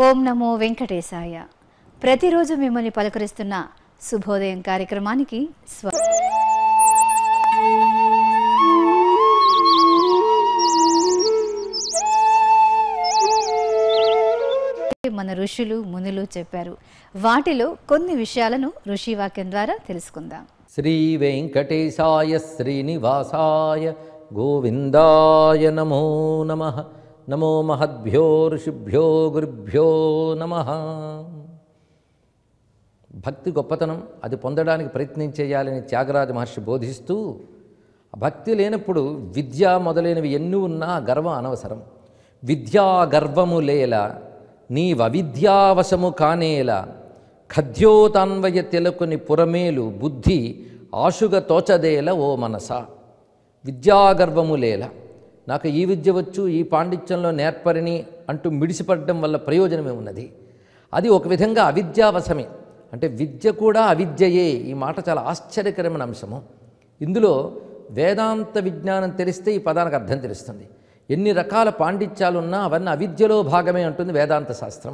ఓం నమో వెంకటేశాయ ప్రతిరోజు మిమ్మల్ని పలకరిస్తున్న శుభోదయం కార్యక్రమానికి స్వ మన ఋషులు మునులు చెప్పారు వాటిలో కొన్ని విషయాలను ఋషి వాక్యం ద్వారా తెలుసుకుందాం శ్రీ వెంకటేశాయ శ్రీనివాసాయ గోవిందాయ నమో నమ నమో మహద్భ్యో ఋషిభ్యో గురుభ్యో నమ భక్తి గొప్పతనం అది పొందడానికి ప్రయత్నం చేయాలని త్యాగరాజ మహర్షి బోధిస్తూ భక్తి లేనప్పుడు విద్య మొదలైనవి ఎన్ని ఉన్నా గర్వం అనవసరం విద్యా గర్వము లేల నీవవిద్యావశము కానేల ఖద్యోతాన్వయ తిలకుని పురమేలు బుద్ధి ఆశుగ తోచదేల ఓ మనస విద్యాగర్వము లేల నాకు ఈ విద్య వచ్చు ఈ పాండిత్యంలో నేర్పరిని అంటూ మిడిసిపడడం వల్ల ప్రయోజనమే ఉన్నది అది ఒక విధంగా అవిద్యావశమే అంటే విద్య కూడా అవిద్యయే ఈ మాట చాలా ఆశ్చర్యకరమైన అంశము ఇందులో వేదాంత విజ్ఞానం తెలిస్తే ఈ పదానికి అర్థం తెలుస్తుంది ఎన్ని రకాల పాండిత్యాలున్నా అవన్నీ అవిద్యలో భాగమే అంటుంది వేదాంత శాస్త్రం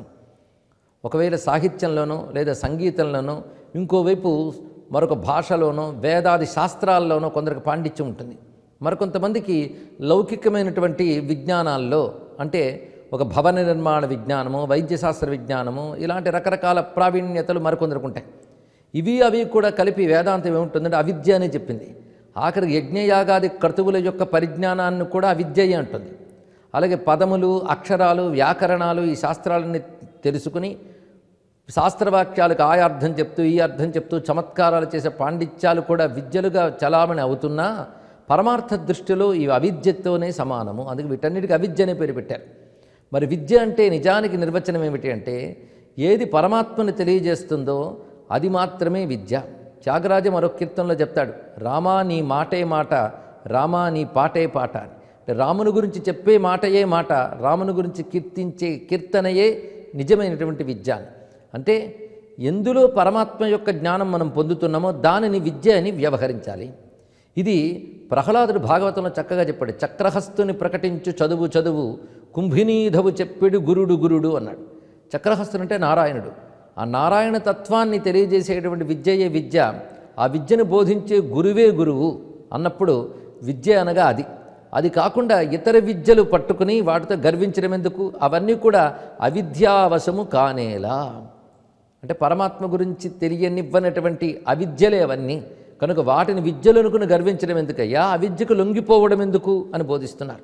ఒకవేళ సాహిత్యంలోనో లేదా సంగీతంలోనో ఇంకోవైపు మరొక భాషలోనో వేదాది శాస్త్రాల్లోనో కొందరికి పాండిత్యం ఉంటుంది మరికొంతమందికి లౌకికమైనటువంటి విజ్ఞానాల్లో అంటే ఒక భవన నిర్మాణ విజ్ఞానము వైద్యశాస్త్ర విజ్ఞానము ఇలాంటి రకరకాల ప్రావీణ్యతలు మరికొందరికి ఉంటాయి ఇవి అవి కూడా కలిపి వేదాంతం ఏముంటుందంటే అవిద్య అని చెప్పింది ఆఖరికి యజ్ఞయాగాది క్రతువుల యొక్క పరిజ్ఞానాన్ని కూడా అవిద్యయే అంటుంది అలాగే పదములు అక్షరాలు వ్యాకరణాలు ఈ శాస్త్రాలన్నీ తెలుసుకుని శాస్త్రవాక్యాలకు ఆ అర్థం చెప్తూ ఈ అర్థం చెప్తూ చమత్కారాలు చేసే పాండిత్యాలు కూడా విద్యలుగా చలామణి అవుతున్నా పరమార్థ దృష్టిలో ఇవి అవిద్యతోనే సమానము అందుకే వీటన్నిటికీ అవిద్య అనే పేరు పెట్టారు మరి విద్య అంటే నిజానికి నిర్వచనం ఏమిటి అంటే ఏది పరమాత్మని తెలియజేస్తుందో అది మాత్రమే విద్య త్యాగరాజ మరొక కీర్తనలో చెప్తాడు రామా నీ మాటే మాట రామా నీ పాటే పాట అని అంటే రాముని గురించి చెప్పే మాటయే మాట రాముని గురించి కీర్తించే కీర్తనయే నిజమైనటువంటి విద్య అని అంటే ఎందులో పరమాత్మ యొక్క జ్ఞానం మనం పొందుతున్నామో దానిని విద్య అని వ్యవహరించాలి ఇది ప్రహ్లాదుడు భాగవతంలో చక్కగా చెప్పాడు చక్రహస్తుని ప్రకటించు చదువు చదువు కుంభినీధవు చెప్పెడు గురుడు గురుడు అన్నాడు చక్రహస్తుడు అంటే నారాయణుడు ఆ నారాయణ తత్వాన్ని తెలియజేసేటువంటి విద్యయే విద్య ఆ విద్యను బోధించే గురువే గురువు అన్నప్పుడు విద్య అనగా అది అది కాకుండా ఇతర విద్యలు పట్టుకుని వాటితో గర్వించడం ఎందుకు అవన్నీ కూడా అవిద్యావశము కానేలా అంటే పరమాత్మ గురించి తెలియనివ్వనటువంటి అవిద్యలే అవన్నీ కనుక వాటిని విద్యలు అనుకుని గర్వించడం ఎందుకయ్యా అవిద్యకు లొంగిపోవడం ఎందుకు అని బోధిస్తున్నారు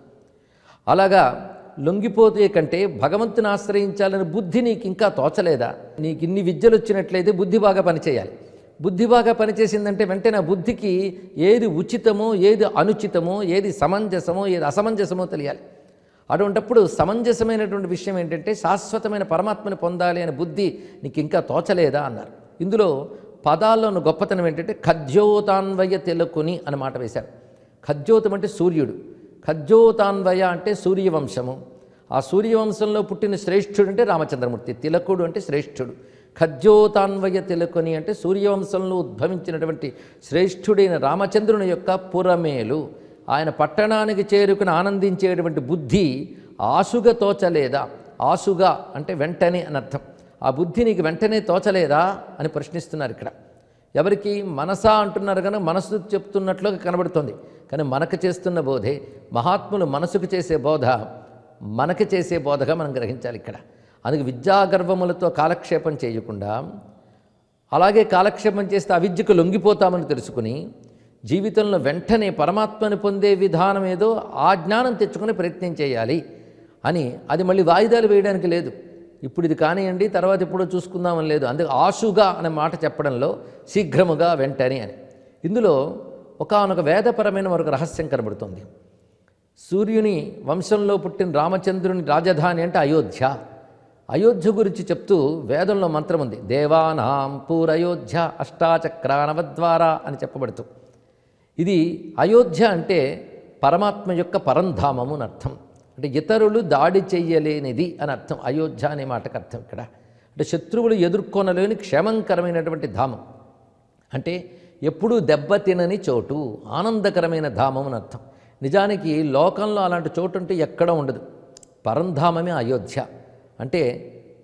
అలాగా లొంగిపోతే కంటే భగవంతుని ఆశ్రయించాలని బుద్ధి నీకు ఇంకా తోచలేదా నీకు ఇన్ని విద్యలు వచ్చినట్లయితే బుద్ధి బాగా పనిచేయాలి బుద్ధి బాగా పనిచేసిందంటే వెంటనే ఆ బుద్ధికి ఏది ఉచితమో ఏది అనుచితమో ఏది సమంజసమో ఏది అసమంజసమో తెలియాలి అటువంటప్పుడు సమంజసమైనటువంటి విషయం ఏంటంటే శాశ్వతమైన పరమాత్మని పొందాలి అనే బుద్ధి నీకు ఇంకా తోచలేదా అన్నారు ఇందులో పదాల్లోని గొప్పతనం ఏంటంటే ఖద్యోతాన్వయ తెలుకుని అని మాట వేశారు ఖద్యోతం అంటే సూర్యుడు ఖద్యోతాన్వయ అంటే సూర్యవంశము ఆ సూర్యవంశంలో పుట్టిన శ్రేష్ఠుడు అంటే రామచంద్రమూర్తి తిలకుడు అంటే శ్రేష్ఠుడు ఖద్యోతాన్వయ తిలకుని అంటే సూర్యవంశంలో ఉద్భవించినటువంటి శ్రేష్ఠుడైన రామచంద్రుని యొక్క పురమేలు ఆయన పట్టణానికి చేరుకుని ఆనందించేటువంటి బుద్ధి ఆసుగా తోచలేదా ఆసుగా అంటే వెంటనే అని అర్థం ఆ బుద్ధి నీకు వెంటనే తోచలేదా అని ప్రశ్నిస్తున్నారు ఇక్కడ ఎవరికి మనసా అంటున్నారు కనుక మనసు చెప్తున్నట్లుగా కనబడుతుంది కానీ మనకు చేస్తున్న బోధే మహాత్ములు మనసుకు చేసే బోధ మనకు చేసే బోధగా మనం గ్రహించాలి ఇక్కడ అందుకే విద్యాగర్వములతో కాలక్షేపం చేయకుండా అలాగే కాలక్షేపం చేస్తే అవిద్యకు లొంగిపోతామని తెలుసుకుని జీవితంలో వెంటనే పరమాత్మని పొందే విధానం ఏదో ఆ జ్ఞానం తెచ్చుకునే ప్రయత్నం చేయాలి అని అది మళ్ళీ వాయిదాలు వేయడానికి లేదు ఇప్పుడు ఇది కానివ్వండి తర్వాత ఎప్పుడో చూసుకుందామని లేదు అందుకే ఆశుగా అనే మాట చెప్పడంలో శీఘ్రముగా వెంటనే అని ఇందులో ఒకానొక వేదపరమైన మరొక రహస్యం కనబడుతుంది సూర్యుని వంశంలో పుట్టిన రామచంద్రుని రాజధాని అంటే అయోధ్య అయోధ్య గురించి చెప్తూ వేదంలో మంత్రం ఉంది దేవానాం పూరయోధ్య అష్టాచక్రానవద్వార అని చెప్పబడుతూ ఇది అయోధ్య అంటే పరమాత్మ యొక్క పరంధామము అని అర్థం అంటే ఇతరులు దాడి చెయ్యలేనిది అని అర్థం అయోధ్య అనే మాటకు అర్థం ఇక్కడ అంటే శత్రువులు ఎదుర్కొనలేని క్షేమంకరమైనటువంటి ధామం అంటే ఎప్పుడూ దెబ్బతినని చోటు ఆనందకరమైన ధామం అని అర్థం నిజానికి లోకంలో అలాంటి చోటు అంటే ఎక్కడ ఉండదు పరంధామమే అయోధ్య అంటే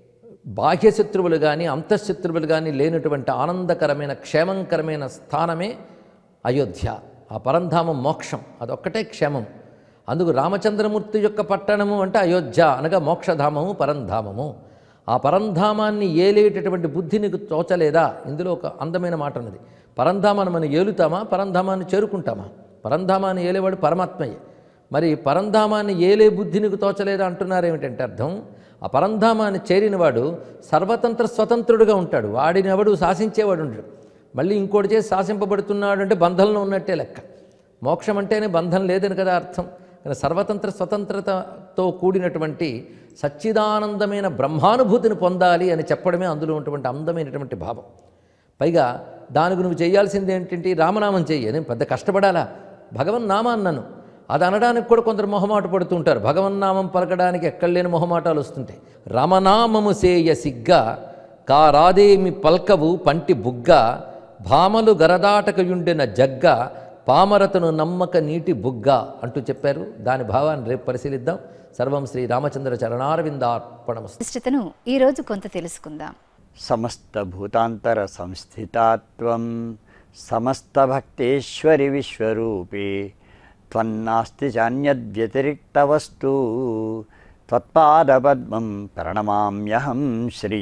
బాహ్య శత్రువులు కానీ అంతఃశత్రువులు కానీ లేనటువంటి ఆనందకరమైన క్షేమంకరమైన స్థానమే అయోధ్య ఆ పరంధామం మోక్షం అదొక్కటే క్షేమం అందుకు రామచంద్రమూర్తి యొక్క పట్టణము అంటే అయోధ్య అనగా మోక్షధామము పరంధామము ఆ పరంధామాన్ని ఏలేటటువంటి బుద్ధి నీకు తోచలేదా ఇందులో ఒక అందమైన మాట ఉన్నది పరంధామాన్ని మనం ఏలుతామా పరంధామాన్ని చేరుకుంటామా పరంధామాన్ని ఏలేవాడు పరమాత్మయే మరి పరంధామాన్ని ఏలే బుద్ధి నీకు తోచలేదా అంటున్నారు ఏమిటంటే అర్థం ఆ పరంధామాన్ని చేరినవాడు సర్వతంత్ర స్వతంత్రుడుగా ఉంటాడు వాడిని ఎవడు శాసించేవాడు ఉండడు మళ్ళీ ఇంకోటి చేసి శాసింపబడుతున్నాడు అంటే బంధంలో ఉన్నట్టే లెక్క మోక్షం అంటేనే బంధం లేదని కదా అర్థం కానీ సర్వతంత్ర స్వతంత్రతతో కూడినటువంటి సచ్చిదానందమైన బ్రహ్మానుభూతిని పొందాలి అని చెప్పడమే అందులో ఉన్నటువంటి అందమైనటువంటి భావం పైగా దానికి నువ్వు చేయాల్సింది ఏంటంటే రామనామం చెయ్యి నేను పెద్ద కష్టపడాలా భగవన్నామాన్నను అది అనడానికి కూడా కొందరు మొహమాట పడుతూ ఉంటారు భగవన్నామం పలకడానికి ఎక్కడ లేని మొహమాటాలు వస్తుంటాయి రామనామము సేయ సిగ్గా కారాదేమి పల్కవు పంటి బుగ్గ భామలు గరదాటకయుండిన జగ్గ పామరతను నమ్మక నీటి బుగ్గ అంటూ చెప్పారు దాని భావాన్ని రేపు పరిశీలిద్దాం సర్వం శ్రీ రామచంద్ర చరణారవిందార్పణమస్తు విశిష్టతను ఈరోజు కొంత తెలుసుకుందాం సమస్తభూతాంతర సంస్థితాత్వం సమస్తభక్తేశ్వరి విశ్వరూపే త్వన్నాస్తి చాన్యద్వ్యతిరిక్తవస్తు త్వత్పాదపద్మం ప్రణమామ్యహం శ్రీ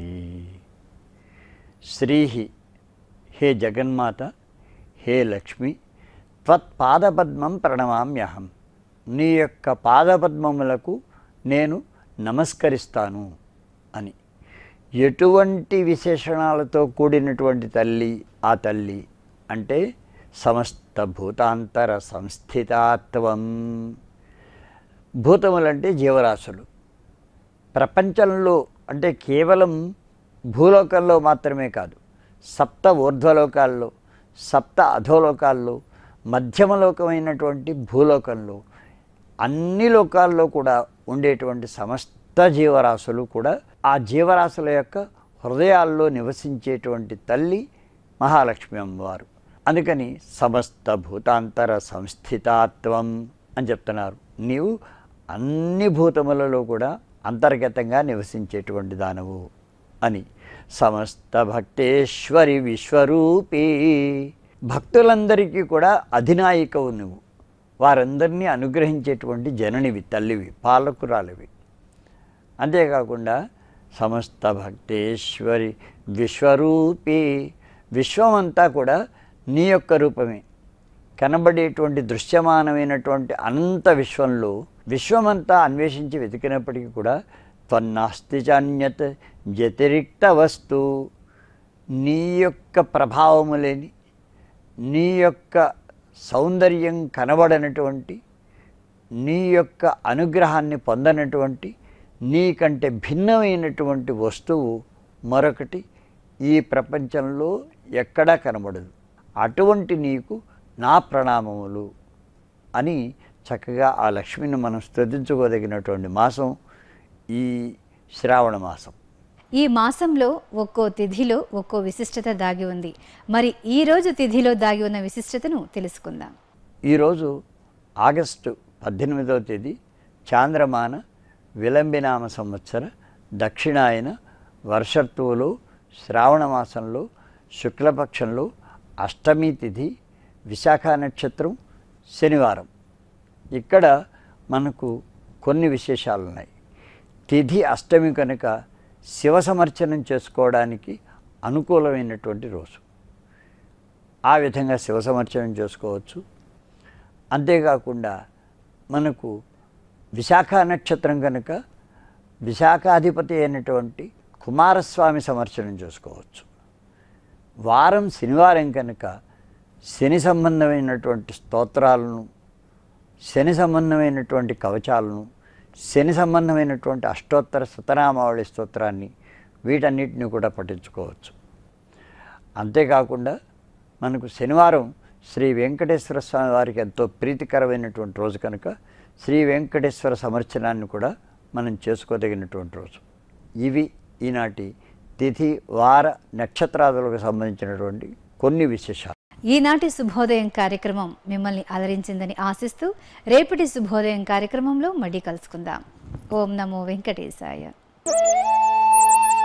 శ్రీ హే జగన్మాత హే లక్ష్మి త్వత్పాదపద్మం ప్రణమామ్యహం నీ యొక్క పాదపద్మములకు నేను నమస్కరిస్తాను అని ఎటువంటి విశేషణాలతో కూడినటువంటి తల్లి ఆ తల్లి అంటే సమస్త భూతాంతర సంస్థితాత్వం భూతములంటే జీవరాశులు ప్రపంచంలో అంటే కేవలం భూలోకంలో మాత్రమే కాదు సప్త ఊర్ధ్వలోకాల్లో సప్త అధోలోకాల్లో మధ్యమలోకమైనటువంటి భూలోకంలో అన్ని లోకాల్లో కూడా ఉండేటువంటి సమస్త జీవరాశులు కూడా ఆ జీవరాశుల యొక్క హృదయాల్లో నివసించేటువంటి తల్లి మహాలక్ష్మి అమ్మవారు అందుకని సమస్త భూతాంతర సంస్థితాత్వం అని చెప్తున్నారు నీవు అన్ని భూతములలో కూడా అంతర్గతంగా నివసించేటువంటి దానవు అని సమస్త భక్తేశ్వరి విశ్వరూపీ భక్తులందరికీ కూడా అధినాయికవు నువ్వు వారందరినీ అనుగ్రహించేటువంటి జననివి తల్లివి పాలకురాలివి అంతేకాకుండా సమస్త భక్తేశ్వరి విశ్వరూపి విశ్వమంతా కూడా నీ యొక్క రూపమే కనబడేటువంటి దృశ్యమానమైనటువంటి అనంత విశ్వంలో విశ్వమంతా అన్వేషించి వెతికినప్పటికీ కూడా త్వన్నాస్తి చాన్యత్ వ్యతిరిక్త వస్తు నీ యొక్క ప్రభావము లేని నీ యొక్క సౌందర్యం కనబడనటువంటి నీ యొక్క అనుగ్రహాన్ని పొందనటువంటి నీకంటే భిన్నమైనటువంటి వస్తువు మరొకటి ఈ ప్రపంచంలో ఎక్కడా కనబడదు అటువంటి నీకు నా ప్రణామములు అని చక్కగా ఆ లక్ష్మిని మనం స్తుతించుకోదగినటువంటి మాసం ఈ శ్రావణ మాసం ఈ మాసంలో ఒక్కో తిథిలో ఒక్కో విశిష్టత దాగి ఉంది మరి ఈ రోజు తిథిలో దాగి ఉన్న విశిష్టతను తెలుసుకుందాం ఈరోజు ఆగస్టు పద్దెనిమిదవ తేదీ చాంద్రమాన విలంబినామ సంవత్సర దక్షిణాయన వర్షత్తువులో శ్రావణ మాసంలో శుక్లపక్షంలో అష్టమి తిథి విశాఖ నక్షత్రం శనివారం ఇక్కడ మనకు కొన్ని విశేషాలు ఉన్నాయి తిథి అష్టమి కనుక శివ సమర్చనం చేసుకోవడానికి అనుకూలమైనటువంటి రోజు ఆ విధంగా శివ సమర్చనం చేసుకోవచ్చు అంతేకాకుండా మనకు విశాఖ నక్షత్రం కనుక విశాఖాధిపతి అయినటువంటి కుమారస్వామి సమర్చనం చేసుకోవచ్చు వారం శనివారం కనుక శని సంబంధమైనటువంటి స్తోత్రాలను శని సంబంధమైనటువంటి కవచాలను శని సంబంధమైనటువంటి అష్టోత్తర శతనామావళి స్తోత్రాన్ని వీటన్నిటిని కూడా పఠించుకోవచ్చు అంతేకాకుండా మనకు శనివారం శ్రీ వెంకటేశ్వర స్వామి వారికి ఎంతో ప్రీతికరమైనటువంటి రోజు కనుక శ్రీ వెంకటేశ్వర సమర్చనాన్ని కూడా మనం చేసుకోదగినటువంటి రోజు ఇవి ఈనాటి తిథి వార నక్షత్రాదులకు సంబంధించినటువంటి కొన్ని విశేషాలు ఈనాటి శుభోదయం కార్యక్రమం మిమ్మల్ని ఆదరించిందని ఆశిస్తూ రేపటి శుభోదయం కార్యక్రమంలో మళ్ళీ కలుసుకుందాం ఓం నమో వెంకటేశాయ